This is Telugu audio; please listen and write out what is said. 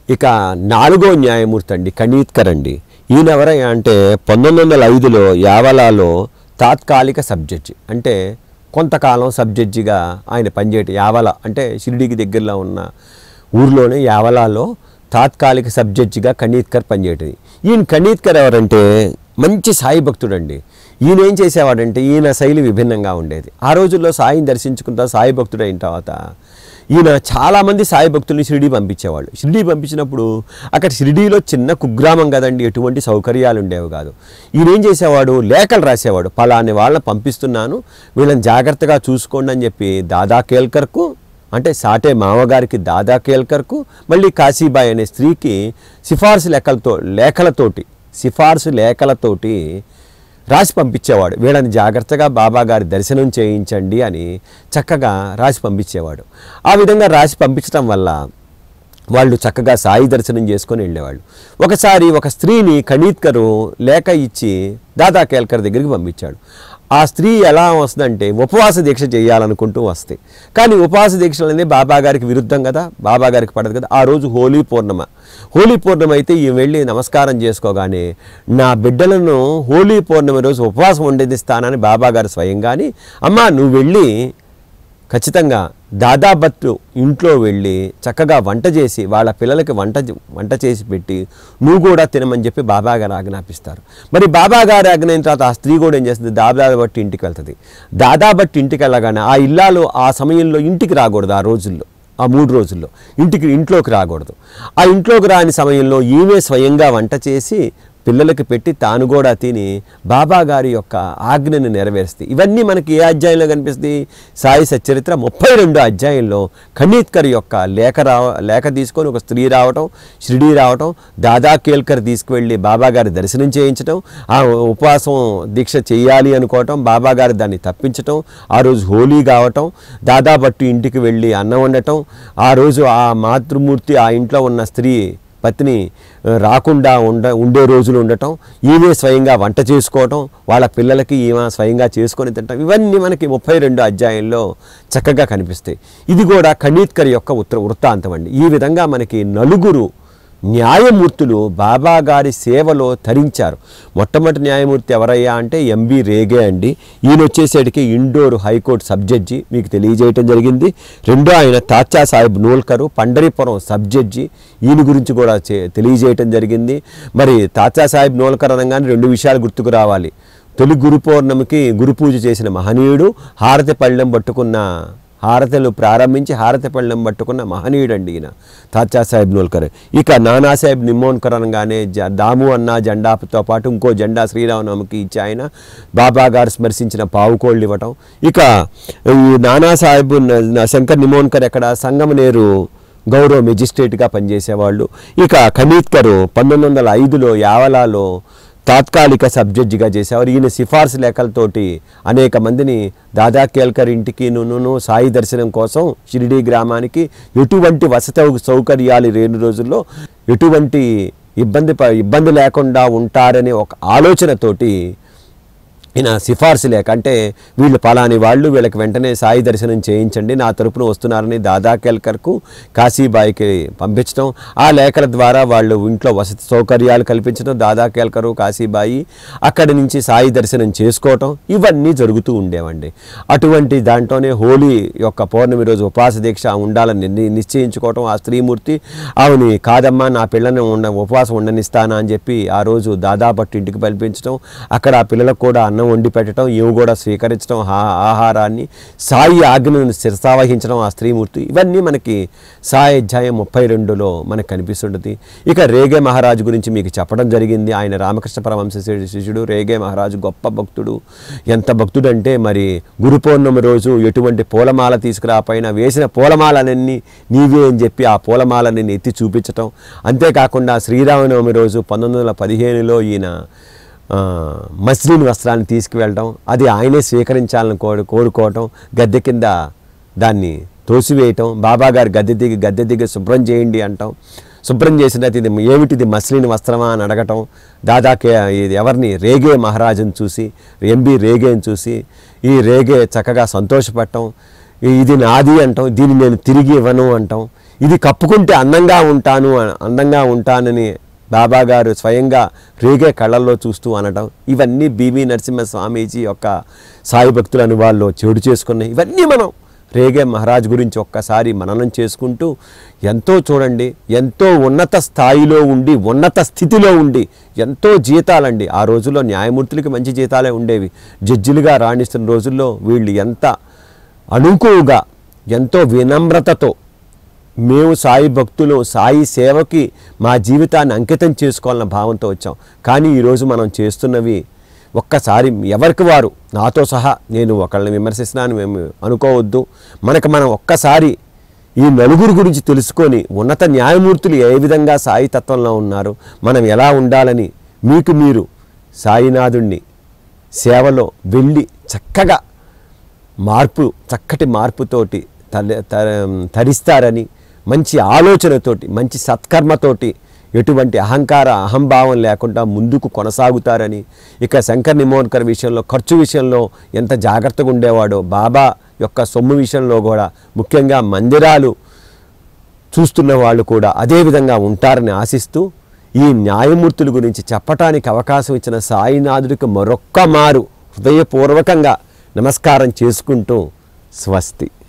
ఇక నాలుగో న్యాయమూర్తి అండి కనీత్కర్ అండి ఈయన ఎవరయ్యా అంటే పంతొమ్మిది వందల ఐదులో యావలాలో తాత్కాలిక సబ్ జడ్జి అంటే కొంతకాలం సబ్ జడ్జిగా ఆయన పనిచేయటం యావల అంటే షిరిడీకి దగ్గరలో ఉన్న ఊర్లోనే యావలాలో తాత్కాలిక సబ్ జడ్జిగా కనీత్కర్ పనిచేయటది ఈయన కనీత్కర్ ఎవరంటే మంచి సాయి భక్తుడండి ఈయన ఏం చేసేవాడంటే ఈయన శైలి విభిన్నంగా ఉండేది ఆ రోజుల్లో సాయిని దర్శించుకుంటా సాయి భక్తుడు అయిన తర్వాత ఈయన చాలామంది సాయి భక్తుల్ని షిరిడీ పంపించేవాళ్ళు షిరిడీ పంపించినప్పుడు అక్కడ షిరిడీలో చిన్న కుగ్రామం కదండి ఎటువంటి సౌకర్యాలు ఉండేవి కాదు ఈయన ఏం చేసేవాడు లేఖలు రాసేవాడు పలాని వాళ్ళని పంపిస్తున్నాను వీళ్ళని జాగ్రత్తగా చూసుకోండి అని చెప్పి దాదా కేల్కర్కు అంటే సాటే మామగారికి దాదా కేల్కర్కు మళ్ళీ కాశీబాయి అనే స్త్రీకి సిఫార్సు లెక్కలతో లేఖలతోటి సిఫార్సు లేఖలతోటి రాసి పంపించేవాడు వీళ్ళని జాగ్రత్తగా బాబా గారి దర్శనం చేయించండి అని చక్కగా రాసి పంపించేవాడు ఆ విధంగా రాసి పంపించడం వల్ల వాళ్ళు చక్కగా సాయి దర్శనం చేసుకొని వెళ్ళేవాళ్ళు ఒకసారి ఒక స్త్రీని కణీత్కరు లేఖ ఇచ్చి దాదా కేల్కర్ దగ్గరికి పంపించాడు ఆ స్త్రీ ఎలా వస్తుందంటే ఉపవాస దీక్ష చేయాలనుకుంటూ వస్తాయి కానీ ఉపవాస దీక్షలు అనేది బాబా గారికి విరుద్ధం కదా బాబా గారికి పడదు కదా ఆ రోజు హోలీ పూర్ణిమ హోలీ పూర్ణిమ అయితే ఈ వెళ్ళి నమస్కారం చేసుకోగానే నా బిడ్డలను హోలీ పూర్ణిమ రోజు ఉపవాసం ఉండేదిస్తానని బాబా గారు స్వయంగాని అమ్మా నువ్వు వెళ్ళి ఖచ్చితంగా దాదాబత్తు ఇంట్లో వెళ్ళి చక్కగా వంట చేసి వాళ్ళ పిల్లలకి వంట చే- వంట చేసి పెట్టి నువ్వు కూడా తినమని చెప్పి బాబా గారు ఆజ్ఞాపిస్తారు మరి బాబా గారు ఆజ్ఞ అయిన తర్వాత ఆ స్త్రీ కూడా ఏం చేస్తుంది దాదా బట్టి ఇంటికి వెళ్తుంది దాదా బట్టి ఇంటికి వెళ్ళగానే ఆ ఇల్లాలు ఆ సమయంలో ఇంటికి రాకూడదు ఆ రోజుల్లో ఆ మూడు రోజుల్లో ఇంటికి ఇంట్లోకి రాకూడదు ఆ ఇంట్లోకి రాని సమయంలో ఈమె స్వయంగా వంట చేసి పిల్లలకి పెట్టి తాను కూడా తిని బాబా గారి యొక్క ఆజ్ఞను నెరవేరుస్తాయి ఇవన్నీ మనకి ఏ అధ్యాయంలో కనిపిస్తుంది సాయి సచ్చరిత్ర ముప్పై రెండు అధ్యాయంలో ఖనీత్కర్ యొక్క లేఖ రావ లేఖ తీసుకొని ఒక స్త్రీ రావటం షిరిడీ రావటం దాదా కేల్కర్ తీసుకువెళ్ళి బాబా గారి దర్శనం చేయించటం ఆ ఉపవాసం దీక్ష చేయాలి అనుకోవటం బాబా గారు దాన్ని తప్పించటం ఆ రోజు హోలీ కావటం దాదా బట్టు ఇంటికి వెళ్ళి అన్నం వండటం ఆ రోజు ఆ మాతృమూర్తి ఆ ఇంట్లో ఉన్న స్త్రీ పత్ని ఆ, రాకుండా ఉండ ఉండే రోజులు ఉండటం ఈమె స్వయంగా వంట చేసుకోవటం వాళ్ళ పిల్లలకి ఈమె స్వయంగా చేసుకొని తింటాం ఇవన్నీ మనకి ముప్పై రెండు అధ్యాయంలో చక్కగా కనిపిస్తాయి ఇది కూడా ఖండీత్కర్ యొక్క ఉత్తర వృత్తాంతం అండి ఈ విధంగా మనకి నలుగురు న్యాయమూర్తులు బాబా గారి సేవలో తరించారు మొట్టమొదటి న్యాయమూర్తి ఎవరయ్యా అంటే ఎంబి రేగే అండి ఈయన వచ్చేసరికి ఇండోర్ హైకోర్టు సబ్ జడ్జి మీకు తెలియజేయటం జరిగింది రెండో ఆయన తాచా సాహెబ్ నూల్కరు పండరీపురం సబ్ జడ్జి ఈయన గురించి కూడా చే- తెలియజేయటం జరిగింది మరి తాచా సాహెబ్ నూల్కర్ అనగానే రెండు విషయాలు గుర్తుకు రావాలి తొలి గురు పౌర్ణమికి గురు పూజ చేసిన మహనీయుడు హారతి పళ్ళెం పట్టుకున్న హారతలు ప్రారంభించి హారతి పళ్ళెం పట్టుకున్న మహనీయుడండి ఈయన తాచా సాహెబ్ నోల్కర్ ఇక నానాసాహెబ్ నిమ్మోన్కర్ అనగానే జ దాము అన్న జెండాతో పాటు ఇంకో జెండా శ్రీరామనవమికి ఇచ్చి ఆయన బాబా గారు స్మరించిన పావుకోళ్ళు ఇవ్వటం ఇక ఈ నానాసాహెబ్ న- న- శంకర్ నిమోన్కర్ ఎక్కడ సంగమనేరు గౌరవ మెజిస్ట్రేట్గా పనిచేసేవాళ్ళు ఇక ఖనీత్కర్ పంతొమ్మిది వందల ఐదులో యావలాలో తాత్కాలిక సబ్ జడ్జిగా చేసేవారు ఈయన సిఫార్సు లేఖలతోటి అనేక మందిని దాదా కేల్కర్ ఇంటికి నును సాయి దర్శనం కోసం షిరిడీ గ్రామానికి ఎటువంటి వసతి సౌకర్యాలు లేని రోజుల్లో ఎటువంటి ఇబ్బంది ప- ఇబ్బంది లేకుండా ఉంటారనే ఒక ఆలోచనతోటి ఈయన సిఫార్సు లేక అంటే వీళ్ళు పలాని వాళ్ళు వీళ్ళకి వెంటనే సాయి దర్శనం చేయించండి నా తరపున వస్తున్నారని దాదా కేల్కర్కు కాశీబాయికి పంపించడం ఆ లేఖల ద్వారా వాళ్ళు ఇంట్లో వసతి సౌకర్యాలు కల్పించడం దాదా కేల్కరు కాశీబాయి అక్కడి నుంచి సాయి దర్శనం చేసుకోవటం ఇవన్నీ జరుగుతూ ఉండేవండి అటువంటి దాంట్లోనే హోలీ యొక్క పౌర్ణమి రోజు ఉపవాస దీక్ష ఉండాలని నిర్ణయి- నిశ్చయించుకోవటం ఆ స్త్రీమూర్తి ఆమెని కాదమ్మా నా పిల్లని ఉండ ఉపవాసం ఉండనిస్తానా అని చెప్పి ఆ రోజు దాదా పట్టు ఇంటికి పంపించడం అక్కడ ఆ పిల్లలకు కూడా అన్నం వండి పెట్టడం ఇవి కూడా స్వీకరించడం ఆ- ఆహారాన్ని సాయి ఆజ్ఞను శిరసావహించడం ఆ స్త్రీమూర్తి ఇవన్నీ మనకి సాయి అధ్యాయం ముప్పై రెండులో మనకు కనిపిస్తుంటుంది ఇక రేగే మహారాజు గురించి మీకు చెప్పడం జరిగింది ఆయన రామకృష్ణ పరమహంస శి- శిష్యుడు రేగే మహారాజు గొప్ప భక్తుడు ఎంత భక్తుడంటే మరి గురు పౌర్ణమి రోజు ఎటువంటి పూలమాల తీసుకురాపైన వేసిన పూలమాలనన్నీ నీవే అని చెప్పి ఆ పూలమాలని ఎత్తి చూపించటం అంతేకాకుండా శ్రీరామనవమి రోజు పంతొమ్మిది వందల పదిహేనులో ఈయన ఆ, మస్లిన్ వస్త్రాన్ని తీసుకువెళ్ళడం అది ఆయనే స్వీకరించాలని కోరు కోరుకోవటం గద్దె కింద దాన్ని తోసివేయటం బాబా గారు గద్దె దిగి గద్దె దిగి శుభ్రం చేయండి అంటాం శుభ్రం చేసినట్టు ఇది ఏమిటిది మస్లిన్ వస్త్రమా అని అడగటం దాదాకే ఇది ఎవరిని రేగే మహారాజుని చూసి ఎంబి రేగేని చూసి ఈ రేగే చక్కగా సంతోషపడటం ఈ- ఇది నాది అంటాం దీన్ని నేను తిరిగి ఇవ్వను అంటాం ఇది కప్పుకుంటే అందంగా ఉంటాను అన- అందంగా ఉంటానని బాబా గారు స్వయంగా రేగే కళ్ళల్లో చూస్తూ అనడం ఇవన్నీ బీవీ నరసింహ స్వామీజీ యొక్క సాయి భక్తుల అనుభవాల్లో చెడు చేసుకున్నాయి ఇవన్నీ మనం రేగే మహారాజ్ గురించి ఒక్కసారి మననం చేసుకుంటూ ఎంతో చూడండి ఎంతో ఉన్నత స్థాయిలో ఉండి ఉన్నత స్థితిలో ఉండి ఎంతో జీతాలండి ఆ రోజుల్లో న్యాయమూర్తులకి మంచి జీతాలే ఉండేవి జడ్జిలుగా రాణిస్తున్న రోజుల్లో వీళ్ళు ఎంత అణుకువగా ఎంతో వినమ్రతతో మేము సాయి భక్తులు సాయి సేవకి మా జీవితాన్ని అంకితం చేసుకోవాలన్న భావంతో వచ్చాం కానీ ఈరోజు మనం చేస్తున్నవి ఒక్కసారి ఎవరికి వారు నాతో సహా నేను ఒకళ్ళని విమర్శిస్తున్నాను మేము అనుకోవద్దు మనకు మనం ఒక్కసారి ఈ నలుగురు గురించి తెలుసుకొని ఉన్నత న్యాయమూర్తులు ఏ విధంగా సాయి తత్వంలో ఉన్నారు మనం ఎలా ఉండాలని మీకు మీరు సాయినాథుణ్ణి సేవలో వెళ్ళి చక్కగా మార్పు చక్కటి మార్పుతోటి తల త- తరిస్తారని మంచి ఆలోచనతోటి మంచి సత్కర్మతోటి ఎటువంటి అహంకార అహంభావం లేకుండా ముందుకు కొనసాగుతారని ఇక శంకర్ నిమోన్కర్ విషయంలో ఖర్చు విషయంలో ఎంత జాగ్రత్తగా ఉండేవాడో బాబా యొక్క సొమ్ము విషయంలో కూడా ముఖ్యంగా మందిరాలు చూస్తున్న వాళ్ళు కూడా అదే విధంగా ఉంటారని ఆశిస్తూ ఈ న్యాయమూర్తుల గురించి చెప్పటానికి అవకాశం ఇచ్చిన సాయినాథుడికి మరొక్క మారు హృదయపూర్వకంగా నమస్కారం చేసుకుంటూ స్వస్తి